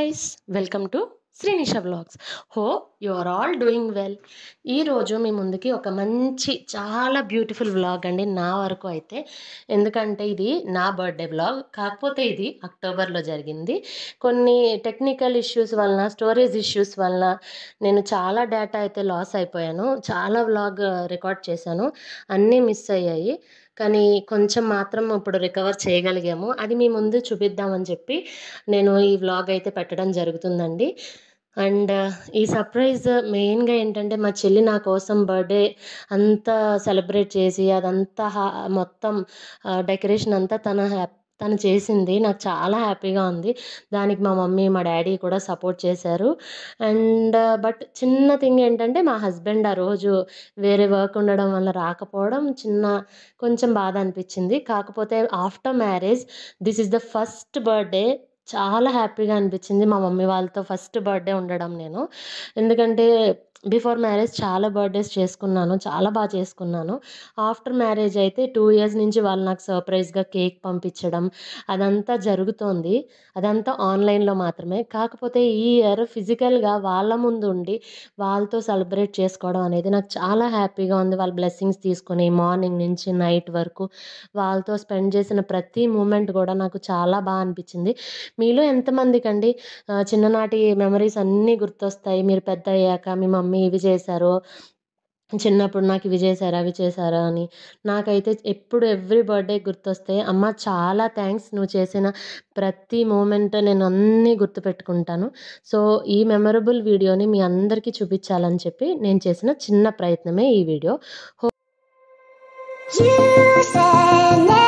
guys welcome to Srinisha blogs how you are all doing well ఈరోజు మీ ముందుకి ఒక మంచి చాలా బ్యూటిఫుల్ వ్లాగ్ అండి నా వరకు అయితే ఎందుకంటే ఇది నా బర్త్డే వ్లాగ్ కాకపోతే ఇది అక్టోబర్లో జరిగింది కొన్ని టెక్నికల్ ఇష్యూస్ వలన స్టోరేజ్ ఇష్యూస్ వలన నేను చాలా డేటా అయితే లాస్ అయిపోయాను చాలా వ్లాగ్ రికార్డ్ చేశాను అన్నీ మిస్ అయ్యాయి కానీ కొంచెం మాత్రం ఇప్పుడు రికవర్ చేయగలిగాము అది మీ ముందు చూపిద్దామని చెప్పి నేను ఈ వ్లాగ్ అయితే పెట్టడం జరుగుతుందండి అండ్ ఈ సర్ప్రైజ్ మెయిన్గా ఏంటంటే మా చెల్లి నా కోసం బర్త్డే అంతా సెలబ్రేట్ చేసి అదంతా హా- మొత్తం డెకరేషన్ అంతా తన హ్యాప్ తను చేసింది నాకు చాలా హ్యాపీగా ఉంది దానికి మా మమ్మీ మా డాడీ కూడా సపోర్ట్ చేశారు అండ్ బట్ చిన్న థింగ్ ఏంటంటే మా హస్బెండ్ ఆ రోజు వేరే వర్క్ ఉండడం వల్ల రాకపోవడం చిన్న కొంచెం బాధ అనిపించింది కాకపోతే after marriage this is the first birthday చాలా హ్యాపీగా అనిపించింది మా మమ్మీ వాళ్ళతో ఫస్ట్ బర్త్డే ఉండడం నేను ఎందుకంటే బిఫోర్ మ్యారేజ్ చాలా బర్త్డేస్ చేసుకున్నాను చాలా బాగా చేసుకున్నాను ఆఫ్టర్ మ్యారేజ్ అయితే టూ ఇయర్స్ నుంచి వాళ్ళు నాకు సర్ప్రైజ్గా కేక్ పంపించడం అదంతా జరుగుతోంది అదంతా ఆన్లైన్లో మాత్రమే కాకపోతే ఈ ఇయర్ ఫిజికల్గా వాళ్ళ ముందు ఉండి వాళ్ళతో సెలబ్రేట్ చేసుకోవడం అనేది నాకు చాలా హ్యాపీగా ఉంది వాళ్ళ బ్లెస్సింగ్స్ తీసుకొని మార్నింగ్ నుంచి నైట్ వరకు వాళ్ళతో స్పెండ్ చేసిన ప్రతి మూమెంట్ కూడా నాకు చాలా బాగా అనిపించింది మీలో ఎంతమందికి అండి ఆ, చిన్ననాటి మెమరీస్ అన్నీ గుర్తొస్తాయి మీరు పెద్ద అయ్యాక మీ మమ్మీ ఇవి చేశారు చిన్నప్పుడు నాకు ఇవి చేశారా అవి చేశారా అని నాకైతే ఎప్పుడు ఎవ్రీ బర్త్డే గుర్తొస్తాయి అమ్మ చాలా థ్యాంక్స్ నువ్వు చేసిన ప్రతి మూమెంట్ నేను అన్నీ గుర్తుపెట్టుకుంటాను సో ఈ మెమరబుల్ వీడియోని మీ అందరికీ చూపించాలని చెప్పి నేను చేసిన చిన్న ప్రయత్నమే ఈ వీడియో You said